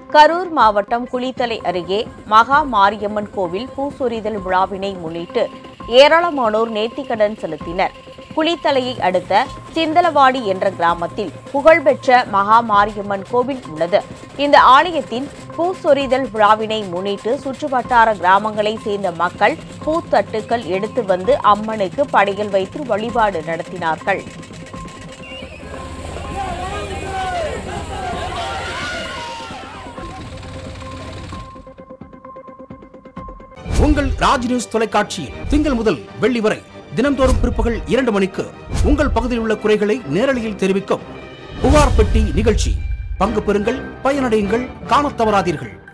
கரூர் மாவட்டம் குளித்தலை அருகே மகா மாரியம்மன் கோவில் பூசொரிதல் விழாவினை முன்னிட்டு ஏராளமானோர் நேர்த்திக்கடன் செலுத்தினர் குளித்தலையை அடுத்த சிந்தலவாடி என்ற கிராமத்தில் புகழ்பெற்ற மகா மாரியம்மன் கோவில் உள்ளது இந்த ஆலயத்தின் பூசொரிதல் விழாவினை முன்னிட்டு சுற்றுவட்டார கிராமங்களைச் சேர்ந்த மக்கள் பூத்தட்டுக்கள் எடுத்து வந்து அம்மனுக்கு படையல் வைத்து வழிபாடு நடத்தினார்கள் உங்கள் ராஜ் நியூஸ் தொலைக்காட்சியில் திங்கள் முதல் வெள்ளி வரை தினம்தோறும் பிற்பகல் இரண்டு மணிக்கு உங்கள் பகுதியில் உள்ள குறைகளை நேரலையில் தெரிவிக்கும் புகார் பெட்டி நிகழ்ச்சி பங்கு பெறுங்கள் பயனடையுங்கள் காணத் தவறாதீர்கள்